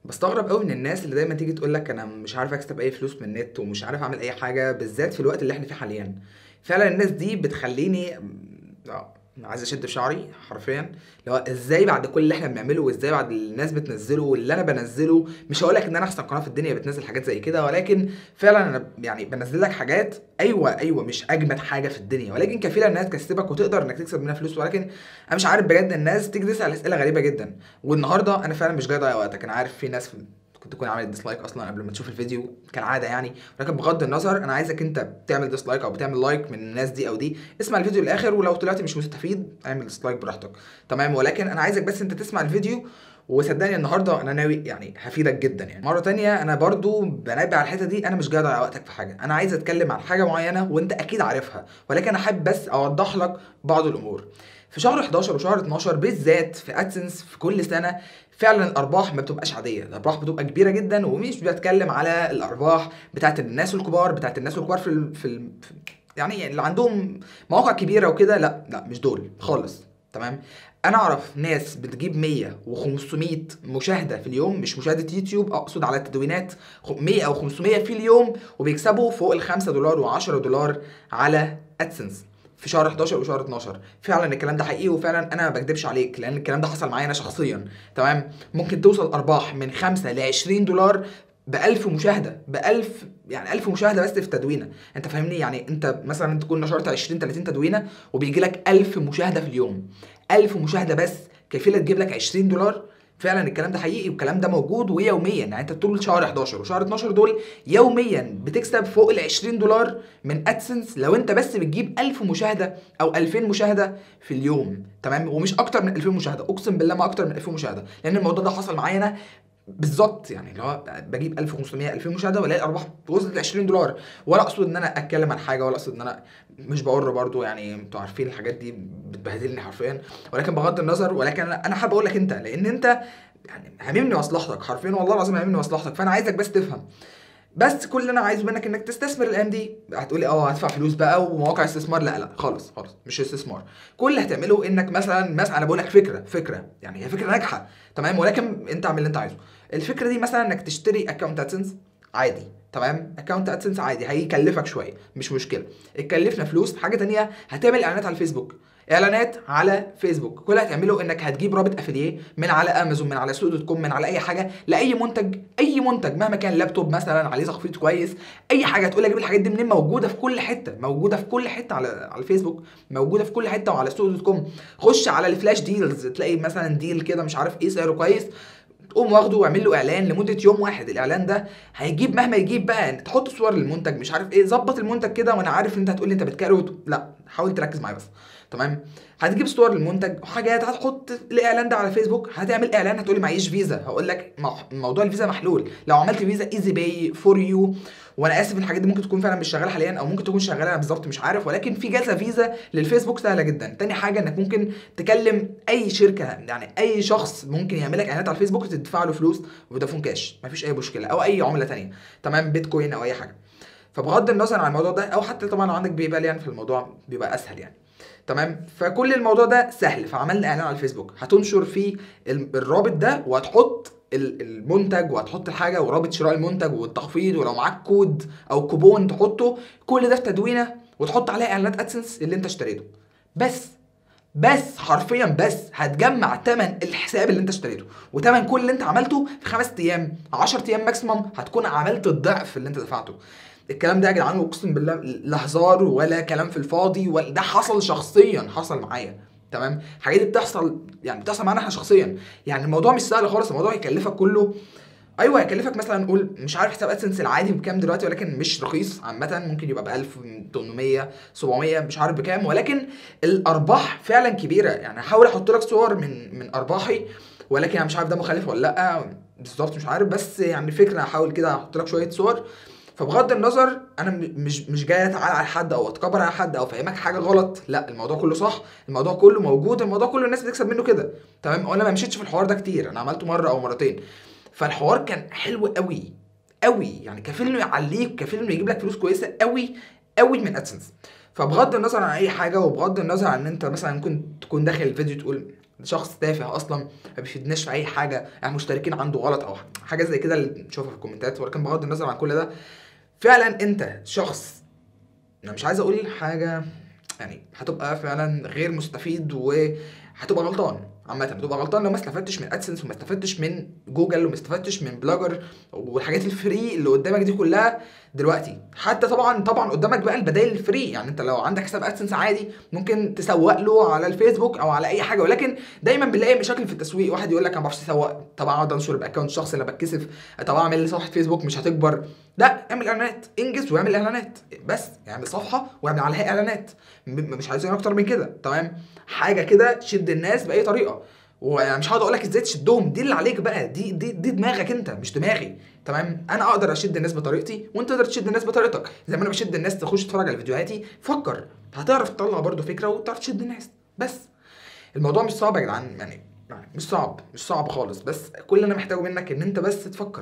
بستغرب قوي من الناس اللي دايما تيجي تقول لك انا مش عارف اكسب اي فلوس من النت ومش عارف اعمل اي حاجه بالذات في الوقت اللي احنا فيه حاليا فعلا الناس دي بتخليني آه، عايز اشد في شعري حرفيا اللي هو ازاي بعد كل اللي احنا بنعمله وازاي بعد اللي الناس بتنزله واللي انا بنزله مش هقول لك ان انا احسن قناه في الدنيا بتنزل حاجات زي كده ولكن فعلا انا يعني بنزل لك حاجات ايوه ايوه مش اجمد حاجه في الدنيا ولكن كفيله انها تكسبك وتقدر انك تكسب منها فلوس ولكن انا مش عارف بجد الناس تيجي تسال اسئله غريبه جدا والنهارده انا فعلا مش جاي اضيع وقتك انا عارف في ناس في كنت تكون عامل ديسلايك اصلا قبل ما تشوف الفيديو كالعاده يعني ولكن بغض النظر انا عايزك انت بتعمل ديسلايك او بتعمل لايك من الناس دي او دي اسمع الفيديو للاخر ولو طلعت مش مستفيد اعمل ديسلايك براحتك تمام ولكن انا عايزك بس انت تسمع الفيديو وصدقني النهارده انا ناوي يعني هفيدك جدا يعني مره تانية انا برضو بنبه على الحته دي انا مش جاي اضيع وقتك في حاجه انا عايز اتكلم عن حاجه معينه وانت اكيد عارفها ولكن انا حابب بس اوضح لك بعض الامور في شهر 11 وشهر 12 بالذات في ادسنس في كل سنه فعلا الارباح ما بتبقاش عاديه الارباح بتبقى كبيره جدا ومش بتكلم على الارباح بتاعت الناس الكبار بتاعت الناس الكبار في ال... في, ال... في يعني اللي عندهم مواقع كبيره وكده لا لا مش دول خالص تمام انا اعرف ناس بتجيب 100 و500 مشاهده في اليوم مش مشاهده يوتيوب اقصد على التدوينات 100 او 500 في اليوم وبيكسبوا فوق ال 5 دولار و10 دولار على ادسنس في شهر 11 وشهر 12 فعلا الكلام ده حقيقي وفعلا انا ما بكدبش عليك لان الكلام ده حصل معايا انا شخصيا تمام ممكن توصل ارباح من 5 ل 20 دولار ب 1000 مشاهده ب 1000 يعني 1000 مشاهده بس في تدوينه انت فاهمني يعني انت مثلا تكون نشرت 20 30 تدوينه وبيجي لك 1000 مشاهده في اليوم 1000 مشاهده بس كفيله تجيب لك 20 دولار فعلا الكلام ده حقيقي والكلام ده موجود ويوميا يعني انت طول شهر 11 وشهر 12 دول يوميا بتكسب فوق ال 20 دولار من ادسنس لو انت بس بتجيب 1000 مشاهده او 2000 مشاهده في اليوم تمام ومش اكتر من 2000 مشاهده اقسم بالله ما اكتر من 2000 مشاهده لان الموضوع ده حصل معايا انا بالظبط يعني اللي هو بجيب 1500 2000 مشاهده والاقي الارباح وصلت ل 20 دولار ولا اقصد ان انا اتكلم عن حاجه ولا اقصد ان انا مش بقر برضو يعني انتوا عارفين الحاجات دي بتبهدلني حرفيا ولكن بغض النظر ولكن انا انا حابب اقول لك انت لان انت يعني هاممني مصلحتك حرفيا والله العظيم هاممني مصلحتك فانا عايزك بس تفهم بس كل اللي انا عايزه منك انك تستثمر الايام دي هتقولي اه هدفع فلوس بقى ومواقع استثمار لا لا خالص خالص مش استثمار كل اللي هتعمله انك مثلا مثلا انا بقول لك فكره فكره يعني هي فكره ناجحه تمام ولكن انت اعمل اللي انت عايزه الفكره دي مثلا انك تشتري اكونت ادسنس عادي تمام اكونت ادسنس عادي هيكلفك شويه مش مشكله اتكلفنا فلوس حاجه تانية هتعمل اعلانات على الفيسبوك اعلانات على فيسبوك كل اللي هتعمله انك هتجيب رابط افيليه من على امازون من على سوق دوت كوم من على اي حاجه لاي منتج اي منتج مهما كان لابتوب مثلا عليه تخفيض كويس اي حاجه هتقول اجيب الحاجات دي منين موجوده في كل حته موجوده في كل حته على على الفيسبوك موجوده في كل حته وعلى سوق دوت كوم خش على الفلاش ديلز تلاقي مثلا ديل كده مش عارف ايه سعره كويس تقوم واخده واعمل له اعلان لمده يوم واحد الاعلان ده هيجيب مهما يجيب بقى تحط صور للمنتج مش عارف ايه ظبط المنتج كده وانا عارف ان انت هتقول لي انت بتكروت لا حاول تركز معايا بس تمام هتجيب صور للمنتج وحاجات هتحط الاعلان ده على فيسبوك هتعمل اعلان هتقولي معيش فيزا هقول لك موضوع الفيزا محلول لو عملت فيزا ايزي باي فور يو وانا اسف الحاجات دي ممكن تكون فعلا مش شغاله حاليا او ممكن تكون شغاله انا بالظبط مش عارف ولكن في جلسه فيزا للفيسبوك سهله جدا تاني حاجه انك ممكن تكلم اي شركه يعني اي شخص ممكن يعمل لك اعلانات على الفيسبوك تدفع له فلوس فودافون كاش مفيش اي مشكله او اي عمله تانية تمام بيتكوين او اي حاجه فبغض النظر عن الموضوع ده او حتى طبعا لو عندك بيبال يعني في الموضوع بيبقى اسهل يعني تمام فكل الموضوع ده سهل فعملنا اعلان على الفيسبوك هتنشر فيه الرابط ده وهتحط المنتج وهتحط الحاجه ورابط شراء المنتج والتخفيض ولو معاك كود او كوبون تحطه كل ده في تدوينه وتحط عليها اعلانات ادسنس اللي انت اشتريته بس بس حرفيا بس هتجمع تمن الحساب اللي انت اشتريته وتمن كل اللي انت عملته في خمس ايام 10 ايام ماكسيموم هتكون عملت الضعف اللي انت دفعته الكلام ده يا جدعان اقسم بالله لا هزار ولا كلام في الفاضي ولا ده حصل شخصيا حصل معايا تمام الحاجات دي بتحصل يعني بتحصل معانا احنا شخصيا يعني الموضوع مش سهل خالص الموضوع يكلفك كله ايوه هيكلفك مثلا نقول مش عارف حساب ادسنس العادي بكام دلوقتي ولكن مش رخيص عامه ممكن يبقى ب 1800 700 مش عارف بكام ولكن الارباح فعلا كبيره يعني هحاول احط لك صور من من ارباحي ولكن انا مش عارف ده مخالف ولا لا بالظبط مش عارف بس يعني فكره هحاول كده احط لك شويه صور فبغض النظر انا مش مش جاي اتعالى على حد او اتكبر على حد او افهمك حاجه غلط لا الموضوع كله صح الموضوع كله موجود الموضوع كله الناس بتكسب منه كده تمام وانا ما مشيتش في الحوار ده كتير انا عملته مره او مرتين فالحوار كان حلو قوي قوي يعني كفيل انه يعليك كفيل انه يجيب لك فلوس كويسه قوي قوي من ادسنس فبغض النظر عن اي حاجه وبغض النظر عن ان انت مثلا ممكن تكون داخل الفيديو تقول شخص تافه اصلا ما بيفيدناش في اي حاجه يعني مشتركين عنده غلط او حاجه زي كده اللي نشوفها في الكومنتات ولكن بغض النظر عن كل ده فعلا انت شخص انا مش عايز اقول حاجه يعني هتبقى فعلا غير مستفيد وهتبقى غلطان عامة هتبقى غلطان لو ما استفدتش من ادسنس وما استفدتش من جوجل وما استفدتش من بلوجر والحاجات الفري اللي قدامك دي كلها دلوقتي حتى طبعا طبعا قدامك بقى البدائل الفري يعني انت لو عندك حساب ادسنس عادي ممكن تسوق له على الفيسبوك او على اي حاجه ولكن دايما بنلاقي مشاكل في التسويق واحد يقول لك انا ما بعرفش اسوق طب اقعد انشر باكونت شخصي انا بتكسف طب اعمل لي صفحه فيسبوك مش هتكبر لا اعمل اعلانات انجز واعمل اعلانات بس اعمل صفحه واعمل عليها اعلانات م- مش عايزين اكتر من كده تمام حاجه كده تشد الناس باي طريقه ومش هقعد اقول لك ازاي تشدهم دي اللي عليك بقى دي دي دي دماغك انت مش دماغي تمام انا اقدر اشد الناس بطريقتي وانت تقدر تشد الناس بطريقتك زي ما انا بشد الناس تخش تتفرج على فيديوهاتي فكر هتعرف تطلع برضو فكره وتعرف تشد الناس بس الموضوع مش صعب يا جدعان يعني يعني مش صعب مش صعب خالص بس كل اللي انا محتاجه منك ان انت بس تفكر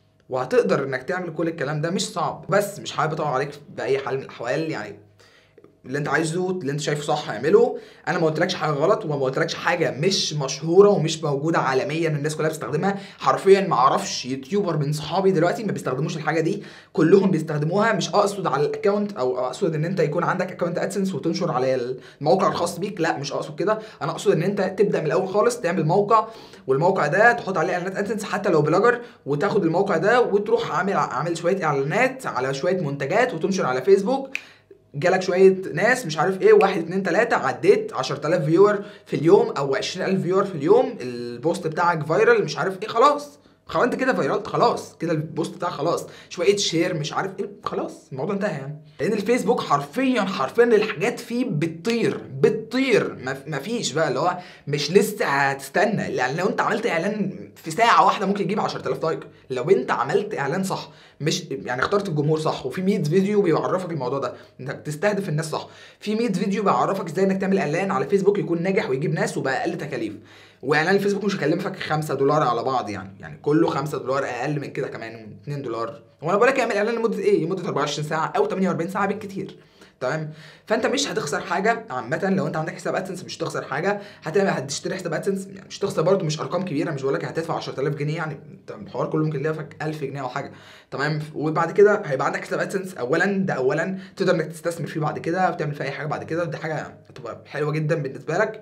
وهتقدر انك تعمل كل الكلام ده مش صعب بس مش حابب اطول عليك باي حال من الاحوال يعني اللي انت عايزه اللي انت شايفه صح اعمله انا ما قلتلكش حاجه غلط وما قلتلكش حاجه مش مشهوره ومش موجوده عالميا الناس كلها بتستخدمها حرفيا ما اعرفش يوتيوبر من صحابي دلوقتي ما بيستخدموش الحاجه دي كلهم بيستخدموها مش اقصد على الاكونت او اقصد ان انت يكون عندك اكونت ادسنس وتنشر على الموقع الخاص بيك لا مش اقصد كده انا اقصد ان انت تبدا من الاول خالص تعمل موقع والموقع ده تحط عليه اعلانات ادسنس حتى لو بلوجر وتاخد الموقع ده وتروح عامل عامل شويه اعلانات على شويه منتجات وتنشر على فيسبوك جالك شويه ناس مش عارف ايه واحد اتنين تلاته عديت 10000 فيور في اليوم او 20000 فيور في اليوم البوست بتاعك فايرال مش عارف ايه خلاص خلاص انت كده فايرالت خلاص كده البوست بتاعك خلاص شويه شير مش عارف ايه خلاص الموضوع انتهى يعني لان الفيسبوك حرفيا حرفيا الحاجات فيه بتطير بتطير ما- مفيش بقى اللي هو مش لسه هتستنى يعني لو انت عملت اعلان في ساعه واحده ممكن يجيب 10000 لايك لو انت عملت اعلان صح مش يعني اخترت الجمهور صح وفي 100 فيديو بيعرفك الموضوع ده انك تستهدف الناس صح في 100 فيديو بيعرفك ازاي انك تعمل اعلان على فيسبوك يكون ناجح ويجيب ناس وباقل تكاليف واعلان الفيسبوك مش هيكلفك 5 دولار على بعض يعني يعني كله 5 دولار اقل من كده كمان 2 دولار وانا بقول لك اعمل اعلان لمده ايه لمده 24 ساعه او 48 ساعه بالكتير تمام فانت مش هتخسر حاجه عامه لو انت عندك حساب ادسنس مش هتخسر حاجه هتعمل هتشتري حساب ادسنس يعني مش هتخسر برضه مش ارقام كبيره مش بقول لك هتدفع 10000 جنيه يعني انت الحوار كله ممكن يكلفك 1000 جنيه او حاجه تمام وبعد كده هيبقى عندك حساب ادسنس اولا ده اولا تقدر انك تستثمر فيه بعد كده وتعمل فيه اي حاجه بعد كده ودي حاجه هتبقى حلوه جدا بالنسبه لك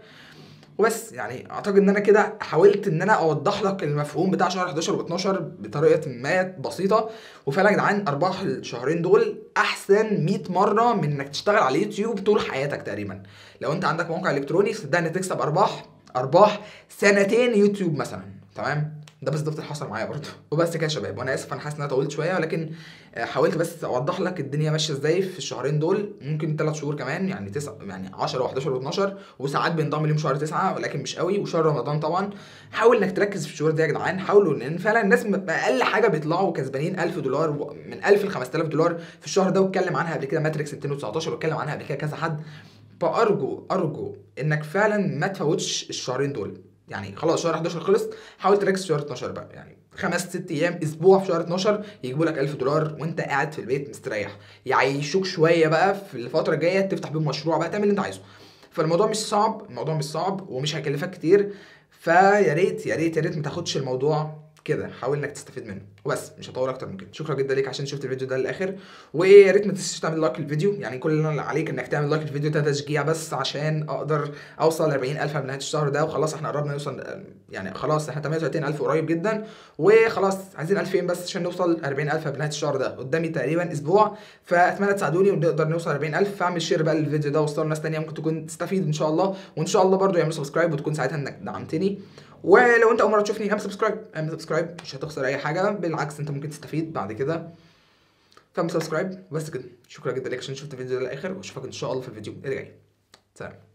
وبس يعني اعتقد ان انا كده حاولت ان انا اوضح لك المفهوم بتاع شهر 11 و12 بطريقه ما بسيطه وفعلا يا جدعان ارباح الشهرين دول احسن 100 مره من انك تشتغل على اليوتيوب طول حياتك تقريبا لو انت عندك موقع الكتروني صدقني تكسب ارباح ارباح سنتين يوتيوب مثلا تمام ده بالظبط اللي حصل معايا برضه وبس كده يا شباب وانا اسف انا حاسس ان انا طولت شويه ولكن آه، حاولت بس اوضح لك الدنيا ماشيه ازاي في الشهرين دول ممكن ثلاث شهور كمان يعني تسعة يعني 10 و11 و12 وساعات بينضم ليهم شهر 9 ولكن مش قوي وشهر رمضان طبعا حاول انك تركز في الشهور دي يا جدعان حاولوا لان فعلا الناس م- اقل حاجه بيطلعوا كسبانين 1000 دولار و- من 1000 ل 5000 دولار في الشهر ده واتكلم عنها قبل كده ماتريكس 219 واتكلم عنها قبل كده كذا حد فارجو ارجو انك فعلا ما تفوتش الشهرين دول يعني خلاص شهر 11 خلص حاول تركز في شهر 12 بقى يعني خمس ست ايام اسبوع في شهر 12 يجيبوا لك 1000 دولار وانت قاعد في البيت مستريح يعيشوك شويه بقى في الفتره الجايه تفتح بيهم مشروع بقى تعمل اللي انت عايزه فالموضوع مش صعب الموضوع مش صعب ومش هيكلفك كتير فيا ريت يا ريت يا ريت ما تاخدش الموضوع كده حاول انك تستفيد منه وبس مش هطول اكتر من كده شكرا جدا ليك عشان شفت الفيديو ده للاخر ويا ريت ما تنساش تعمل لايك للفيديو يعني كل اللي عليك انك تعمل لايك للفيديو ده تشجيع بس عشان اقدر اوصل ل 40000 قبل نهايه الشهر ده وخلاص احنا قربنا نوصل يعني خلاص احنا 38000 قريب جدا وخلاص عايزين 2000 بس عشان نوصل 40000 قبل نهايه الشهر ده قدامي تقريبا اسبوع فاتمنى تساعدوني ونقدر نوصل 40000 فاعمل شير بقى للفيديو ده وصل ناس تانية ممكن تكون تستفيد ان شاء الله وان شاء الله برضو يعملوا سبسكرايب وتكون ساعتها انك دعمتني ولو انت اول مره تشوفني اعمل سبسكرايب اعمل سبسكرايب مش هتخسر اي حاجه بالعكس انت ممكن تستفيد بعد كده فاعمل سبسكرايب بس كده شكرا جدا ليك عشان شفت الفيديو ده للاخر واشوفك ان شاء الله في الفيديو اللي جاي سلام